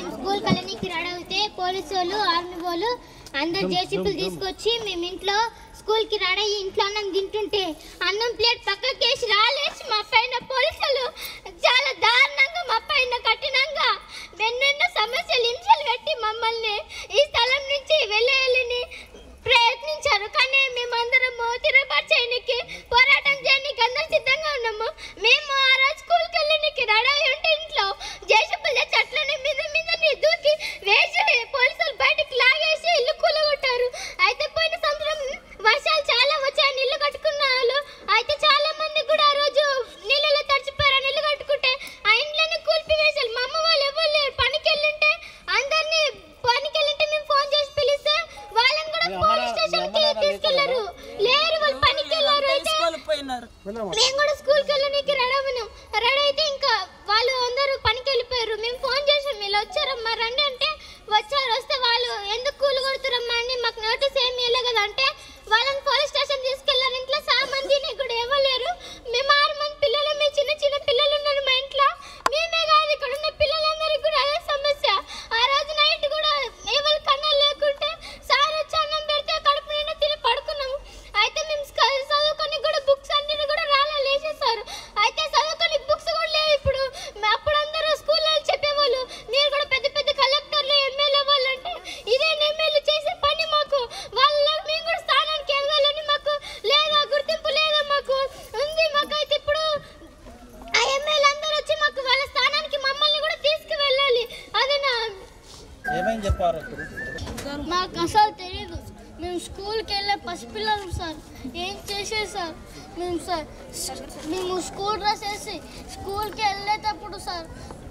మేము స్కూల్ కళ్ళనికి రెడీ అవుతే పోలీసు వాళ్ళు ఆర్మీ వాళ్ళు అందరు జేసీపీలు తీసుకొచ్చి మేము ఇంట్లో స్కూల్ కి రెడీ అయ్యి ఇంట్లో అన్నం తింటుంటే అన్నం ప్లేట్ పక్కకేసి రాలేసి మా పైన పోలీసులు చాలా దారుణంగా మా పైన కఠినంగా ఎన్నెన్నో సమస్యలు హింసలు పెట్టి మమ్మల్ని ఈ స్థలం నుంచి వెళ్ళేయాలని ప్రయత్నించారు కానీ మేమందరము తిరుగుబాటు చేయడానికి పోరాటం చేయడానికి అందరం సిద్ధంగా ఉన్నాము మేము ఆ రోజు స్కూల్కి వెళ్ళడానికి రెడీ అయి ఉంటే ఇంట్లో జేసీపీలు తెచ్చి అట్లనే మీద మీద దూకి వేసి పోలీసులు బయటకు లాగేసి ఇల్లు కూలగొట్టారు అయితే పోయిన సంవత్సరం వర్షాలు చాలా వచ్చాయని ఇల్లు కట్టుకున్న వాళ్ళు అయితే చాలా మంది కూడా ఆ రోజు నీళ్ళలో తడిచిపోయారని ఇల్లు కట్టుకుంటే ఆ ఇంట్లోనే కూల్పివేశారు మా అమ్మ వాళ్ళు ఎవరు లేరు పనికి వెళ్ళుంటే అందరినీ పనికి వెళ్ళుంటే మేము ఫోన్ చేసి పిలిస్తే వాళ్ళని కూడా పోలీస్ స్టేషన్ కి తీసుకెళ్లారు లేరు వాళ్ళు పనికి వెళ్ళారు అయితే పోయినారు మేము కూడా స్కూల్కి వెళ్ళడానికి రెడీ అవ్వను రెడీ అయితే ఇంకా వాళ్ళు అందరూ పనికి వెళ్ళిపోయారు మేము ఫోన్ చేసాం వీళ్ళు వచ్చారమ్మా రండి అంటే వచ్చారు వస్తే వాళ్ళు ఎందుకు కూలి కొడుతురమ్మా అని మాకు నోటీస్ ఏమి ఇవ్వలేదు కదా అంటే వాళ్ళని పోలీస్ స్టేషన్ తీసుకెళ్లారు ఇంట్లో చాలా మందిని కూడా ఇవ్వలేరు మేము ఆరు మంది పిల్లలు మీ చిన్న చిన్న పిల్లలు ఉన్నారు మా ఇంట్లో మేమే కాదు ఇక్కడ ఉన్న పిల్లలందరికీ కూడా అదే సమస్య ఆ రోజు నైట్ కూడా ఎవరి కన్నాలు లేకుంటే సార్ వచ్చి అన్నం పెడితే కడుపు నిండా తిని పడుకున్నాము అయితే మేము స్క- చదువుకొని కూడా బుక్స్ అన్ని కూడా రాలే లేచేసారు అయితే చదువుకొని బుక్స్ కూడా లేవు ఇప్పుడు మ- అప్పుడు అందరూ స్కూల్లో చెప్పేవాళ్ళు మీరు కూడా పెద్ద పెద్ద కలెక్టర్లు ఎమ్మెల్యే వాళ్ళు అంటే ఇదే ఎమ్మెల్యే చేసే పని మాకు వాళ్ళ మేము కూడా స్థానానికి ఎదగాలని మాకు లేదా గుర్తింపు లేదా మాకు ఉంది మాకైతే ఇప్పుడు ఆ ఎమ్మెల్యే అందరూ వచ్చి మాకు వాళ్ళ స్థానానికి మమ్మల్ని కూడా తీసుకువెళ్ళాలి అది నా ఏమైంది చెప్పారు ఇప్పుడు మాకు అసలు తెలియదు మేము స్కూల్కి వెళ్ళే పసిపిల్లలు సార్ ఏం చేసే సార్ మేము సార్ మేము స్కూల్ డ్రెస్ వేసి స్కూల్కి వెళ్ళేటప్పుడు సార్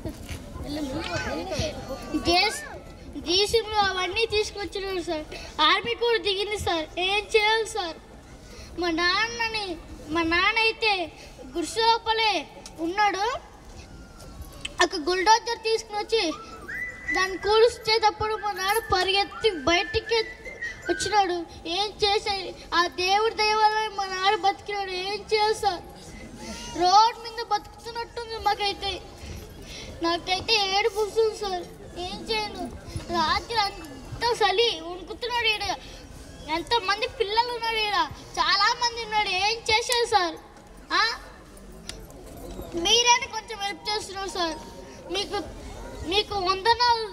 జీసీలు అవన్నీ తీసుకొచ్చినారు సార్ ఆర్మీ కూడా దిగింది సార్ ఏం చేయాలి సార్ మా నాన్నని మా నాన్న అయితే గుడిసె లోపలే ఉన్నాడు ఒక గుల్డోజర్ తీసుకుని వచ్చి దాన్ని కూల్చేటప్పుడు మా నాన్న పరిగెత్తి బయటికి వచ్చినాడు ఏం చేసే ఆ దేవుడి దయ వల్ల మా నాన్న బతికినాడు ఏం చేయాలి సార్ రోడ్ మీద బతుకుతున్నట్టుంది మాకైతే నాకైతే ఏడు వస్తుంది సార్ ఏం చేయను రాత్రి అంతా చలి వణుకుతున్నాడు ఈడ ఎంతమంది పిల్లలు ఉన్నారు ఈడ చాలా మంది ఉన్నారు ఏం చేశారు సార్ ఆ? మీరైనా కొంచెం హెల్ప్ చేస్తున్నారు సార్ మీకు మీకు వందనాలు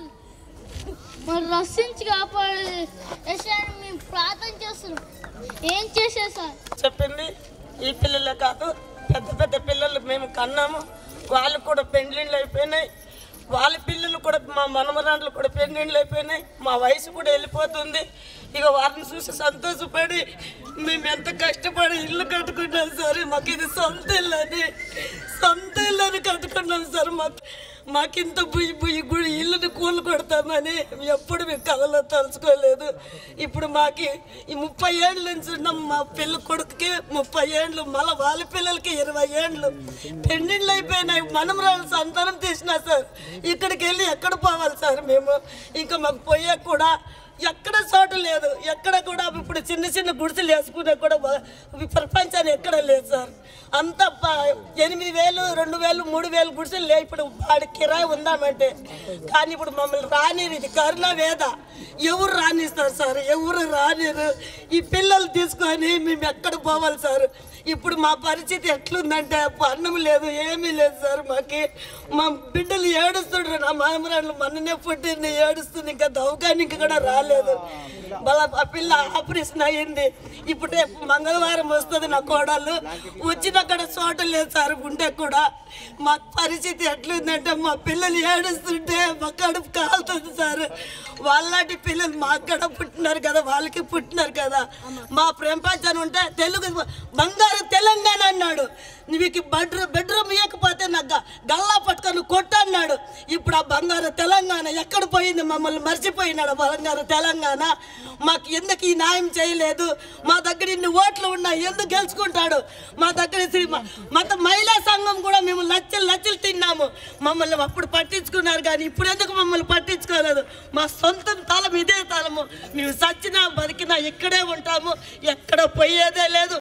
మరి రక్షించి కాపాడే యెషయాని మేము ప్రార్థన చేస్తున్నాం ఏం చేశారు సార్ చెప్పింది ఈ పిల్లలే కాదు పెద్ద పెద్ద పిల్లలు మేము కన్నాము వాళ్ళు కూడా పెండ్లిళ్ళు అయిపోయినాయి వాళ్ళ పిల్లలు కూడా మా మనమరాండ్లు కూడా పెండ్లిళ్ళు అయిపోయినాయి మా వయసు కూడా వెళ్ళిపోతుంది ఇక వారిని చూసి సంతోషపడి మేము ఎంత కష్టపడి ఇల్లు కట్టుకున్నాం సార్ మాకు ఇది సొంత ఇల్లు అని సొంత ఇల్లు అని కట్టుకున్నాం సార్ మాకు మాకింత బుయ్యి బుయ్యి గుడి ఇల్లుని కూలు కొడతామని ఎప్పుడు మేము కళలో తలుచుకోలేదు ఇప్పుడు మాకి ఈ ముప్పై ఏళ్ళ నుంచి ఉన్న మా పిల్ల కొడుకుకి ముప్పై ఏళ్ళు మళ్ళీ వాళ్ళ పిల్లలకి ఇరవై ఏళ్ళు పెండిళ్ళు అయిపోయినాయి మనమరాలు సంతానం తీసినా సార్ ఇక్కడికి వెళ్ళి ఎక్కడ పోవాలి సార్ మేము ఇంకా మాకు పోయే కూడా ఎక్కడ చోటు లేదు ఎక్కడ కూడా ఇప్పుడు చిన్న చిన్న గుడిసెలు వేసుకునే కూడా వ- ఈ ప్రపంచాన్ని ఎక్కడ లేదు సార్ అంత ప- ఎనిమిది వేలు రెండు వేలు మూడు వేలు గుడిసెలు లేవు ఇప్పుడు వాడి కిరాయి ఉందామంటే కానీ ఇప్పుడు మమ్మల్ని రానిరు ఇది కరుణ వేద ఎవరు రానిస్తారు సార్ ఎవరు రానిరు ఈ పిల్లలు తీసుకొని మేము ఎక్కడ పోవాలి సార్ ఇప్పుడు మా పరిస్థితి ఎట్లుందంటే అన్నం లేదు ఏమీ లేదు సార్ మాకి మా బిడ్డలు ఏడుస్తుండ్రు నా మామరాళ్ళు మొన్ననే పుట్టింది ఏడుస్తుంది ఇంకా దవకానికి కూడా రాలేదు మళ్ళా ఆ పిల్ల ఆపరేషన్ అయ్యింది ఇప్పుడు రేపు మంగళవారం వస్తుంది నా కోడలు వచ్చినక్కడ చోట లేదు సార్ గుండె కూడా మా పరిస్థితి ఎట్లుందంటే మా పిల్లలు ఏడుస్తుంటే మా కడుపు కాలుతుంది సార్ వాళ్ళలాంటి పిల్లలు మాకు కూడా పుట్టినారు కదా వాళ్ళకి పుట్టినారు కదా మా ప్రేమపాచన ఉంటే తెలుగు బంగారు తెలంగాణ అన్నాడు నీకు బెడ్రూమ్ బెడ్రూమ్ ఇవ్వకపోతే నాకు గ- గల్లా పట్టుకొని కొట్టన్నాడు ఇప్పుడు ఆ బంగారు తెలంగాణ ఎక్కడ పోయింది మమ్మల్ని మర్చిపోయినాడు ఆ బంగారు తెలంగాణ మాకు ఎందుకు ఈ న్యాయం చేయలేదు మా దగ్గర ఇన్ని ఓట్లు ఉన్నాయి ఎందుకు గెలుచుకుంటాడు మా దగ్గర శ్రీ మ- మత మహిళా సంఘం కూడా మేము లచ్చలు లచ్చలు తిన్నాము మమ్మల్ని అప్పుడు పట్టించుకున్నారు కానీ ఇప్పుడు ఎందుకు మమ్మల్ని పట్టించుకోలేదు మా సొంతం తలం ఇదే తలము మేము సచ్చినా బతికినా ఇక్కడే ఉంటాము ఎక్కడ పోయేదే లేదు